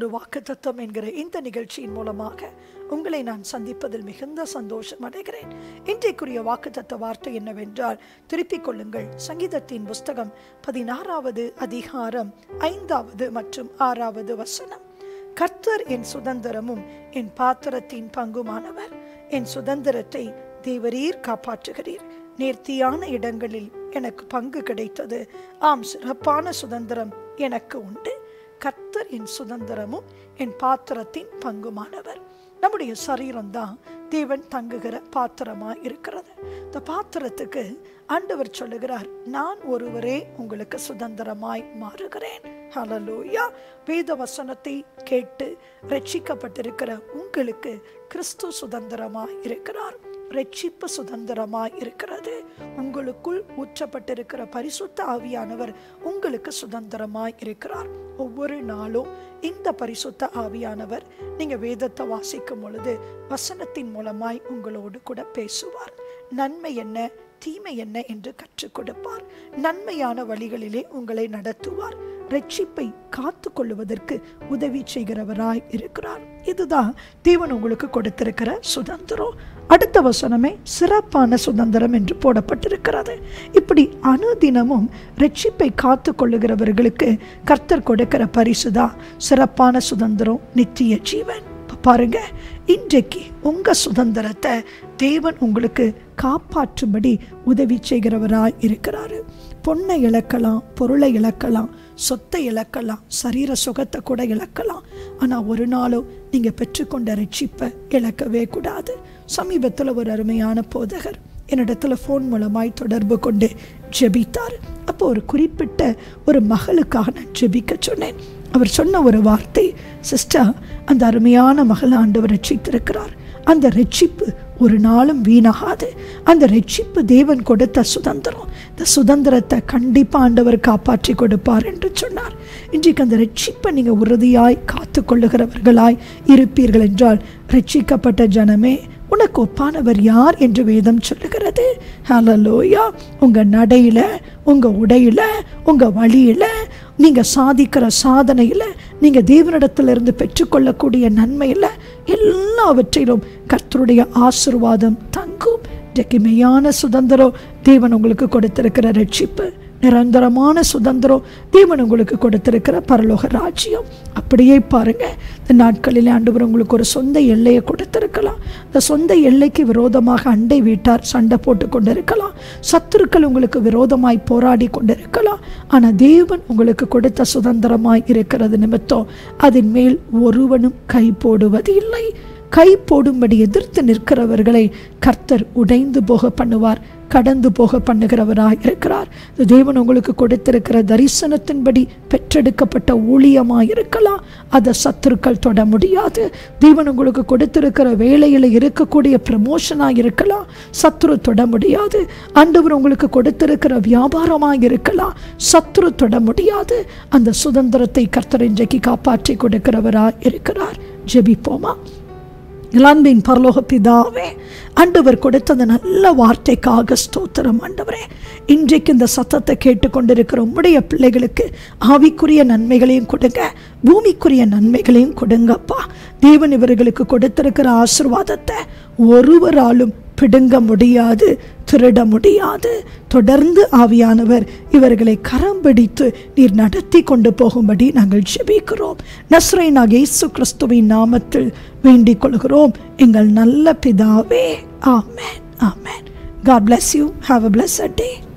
ஒரு வாக்குத்தத்தம் என்கிற இந்த நிகழ்ச்சியின் மூலமாக உங்களை நான் சந்திப்பதில் மிகுந்த சந்தோஷம் அடைகிறேன் இன்றைக்குரிய வாக்குத்தத்த வார்த்தை என்னவென்றால் திருப்பிக் கொள்ளுங்கள் சங்கீதத்தின் புஸ்தகம் பதினாறாவது அதிகாரம் ஐந்தாவது மற்றும் ஆறாவது வசனம் கர்த்தர் என் சுதந்திரமும் என் பாத்திரத்தின் பங்குமானவர் என் சுதந்திரத்தை தேவரீர் காப்பாற்றுகிறீர் நேர்த்தியான இடங்களில் எனக்கு பங்கு கிடைத்தது ஆம் சிறப்பான சுதந்திரம் எனக்கு உண்டு கர்த்தர் என் சுதந்திரமும் என் பாத்திரத்தின் பங்குமானவர் நம்முடைய சரீரம் தான் தேவன் தங்குகிற பாத்திரமா இருக்கிறது இந்த பாத்திரத்துக்கு ஆண்டவர் சொல்லுகிறார் நான் ஒருவரே உங்களுக்கு சுதந்திரமாய் மாறுகிறேன் ஹலலூயா வேத வசனத்தை கேட்டு ரட்சிக்கப்பட்டிருக்கிற உங்களுக்கு கிறிஸ்து சுதந்திரமாய் இருக்கிறார் ரட்சிப்பு சுதந்திரமாய் இருக்கிறது உங்களுக்குள் ஊற்றப்பட்டிருக்கிற பரிசுத்த ஆவியானவர் உங்களுக்கு சுதந்திரமாய் இருக்கிறார் ஒவ்வொரு நாளும் இந்த பரிசுத்த ஆவியானவர் நீங்க வேதத்தை வாசிக்கும் பொழுது வசனத்தின் மூலமாய் உங்களோடு கூட பேசுவார் நன்மை என்ன தீமை என்ன என்று கற்றுக் கொடுப்பார் நன்மையான வழிகளிலே உங்களை நடத்துவார் ரட்சிப்பை காத்து கொள்ளுவதற்கு உதவி செய்கிறவராய் இருக்கிறார் இதுதான் தேவன் உங்களுக்கு கொடுத்திருக்கிற சுதந்திரம் அடுத்த வசனமே சிறப்பான சுதந்திரம் என்று போடப்பட்டிருக்கிறது இப்படி அனுதினமும் ரட்சிப்பை காத்து கொள்ளுகிறவர்களுக்கு கர்த்தர் கொடுக்கிற பரிசுதான் சிறப்பான சுதந்திரம் நித்திய ஜீவன் பாருங்க இன்றைக்கு உங்க சுதந்திரத்தை தேவன் உங்களுக்கு காப்பாற்றும்படி உதவி செய்கிறவராய் இருக்கிறாரு பொண்ணை இழக்கலாம் பொருளை இழக்கலாம் சொத்தை இழக்கலாம் சரீர சுகத்தை கூட இழக்கலாம் ஆனால் ஒரு நாளும் நீங்கள் பெற்றுக்கொண்ட ரட்சிப்பை இழக்கவே கூடாது சமீபத்தில் ஒரு அருமையான போதகர் என்னிடத்துல ஃபோன் மூலமாய் தொடர்பு கொண்டு ஜெபித்தார் அப்போ ஒரு குறிப்பிட்ட ஒரு மகளுக்காக நான் ஜெபிக்க சொன்னேன் அவர் சொன்ன ஒரு வார்த்தை சிஸ்டர் அந்த அருமையான மகள் ஆண்டவர் ரட்சித்திருக்கிறார் அந்த ரட்சிப்பு ஒரு நாளும் வீணாகாது அந்த ரட்சிப்பு தேவன் கொடுத்த சுதந்திரம் இந்த சுதந்திரத்தை கண்டிப்பாக ஆண்டவர் காப்பாற்றி கொடுப்பார் என்று சொன்னார் இன்றைக்கு அந்த ரட்சிப்பை நீங்கள் உறுதியாய் காத்து கொள்ளுகிறவர்களாய் இருப்பீர்கள் என்றால் ரட்சிக்கப்பட்ட ஜனமே உனக்கு ஒப்பானவர் யார் என்று வேதம் சொல்லுகிறது ஹலலோயா உங்கள் நடையில் உங்கள் உடையில் உங்கள் வழியில் நீங்கள் சாதிக்கிற சாதனையில் நீங்கள் தேவனிடத்திலிருந்து பெற்றுக்கொள்ளக்கூடிய நன்மையில் எல்லாவற்றிலும் கர்த்தருடைய ஆசிர்வாதம் தங்கும் இன்றைக்கு மெய்யான சுதந்திரம் தேவன் உங்களுக்கு கொடுத்திருக்கிற ரட்சிப்பு நிரந்தரமான சுதந்திரம் தேவன் உங்களுக்கு கொடுத்திருக்கிற பரலோக ராஜ்யம் அப்படியே பாருங்க இந்த நாட்களில் ஆண்டவர் உங்களுக்கு ஒரு சொந்த எல்லையை கொடுத்திருக்கலாம் இந்த சொந்த எல்லைக்கு விரோதமாக அண்டை வீட்டார் சண்டை போட்டு கொண்டிருக்கலாம் சத்துருக்கள் உங்களுக்கு விரோதமாய் போராடி கொண்டிருக்கலாம் ஆனால் தேவன் உங்களுக்கு கொடுத்த சுதந்திரமாய் இருக்கிறது நிமித்தம் அதன் மேல் ஒருவனும் கை போடுவது இல்லை கை போடும்படி எதிர்த்து நிற்கிறவர்களை கர்த்தர் உடைந்து போக பண்ணுவார் கடந்து போக பண்ணுகிறவராய் இருக்கிறார் இது தேவன் உங்களுக்கு கொடுத்திருக்கிற தரிசனத்தின்படி பெற்றெடுக்கப்பட்ட ஊழியமாக இருக்கலாம் அதை சத்துருக்கள் தொட முடியாது தேவன் உங்களுக்கு கொடுத்திருக்கிற வேலையில் இருக்கக்கூடிய ப்ரமோஷனாக இருக்கலாம் சத்துரு தொட முடியாது ஆண்டவர் உங்களுக்கு கொடுத்திருக்கிற வியாபாரமாக இருக்கலாம் சத்துரு தொட முடியாது அந்த சுதந்திரத்தை கர்த்தர் இன்றைக்கு காப்பாற்றி கொடுக்கிறவராய் இருக்கிறார் ஜெபிப்போமா இளம்பின் பரலோக பிதாவே ஆண்டவர் கொடுத்த நல்ல வார்த்தைக்காக ஸ்தோத்திரம் ஆண்டவரே இன்றைக்கு இந்த சத்தத்தை கேட்டுக்கொண்டிருக்கிற உம்முடைய பிள்ளைகளுக்கு ஆவிக்குரிய நன்மைகளையும் கொடுங்க பூமிக்குரிய நன்மைகளையும் கொடுங்கப்பா தேவன் இவர்களுக்கு கொடுத்திருக்கிற ஆசிர்வாதத்தை ஒருவராலும் பிடுங்க முடியாது திருட முடியாது தொடர்ந்து ஆவியானவர் இவர்களை கரம் பிடித்து நீர் நடத்தி கொண்டு போகும்படி நாங்கள் ஜெபிக்கிறோம் நஸ்ரைனாக இயேசு கிறிஸ்துவின் நாமத்தில் வேண்டிக் கொள்கிறோம் எங்கள் நல்ல பிதாவே ஆமேன் ஆமேன் God bless you have a blessed day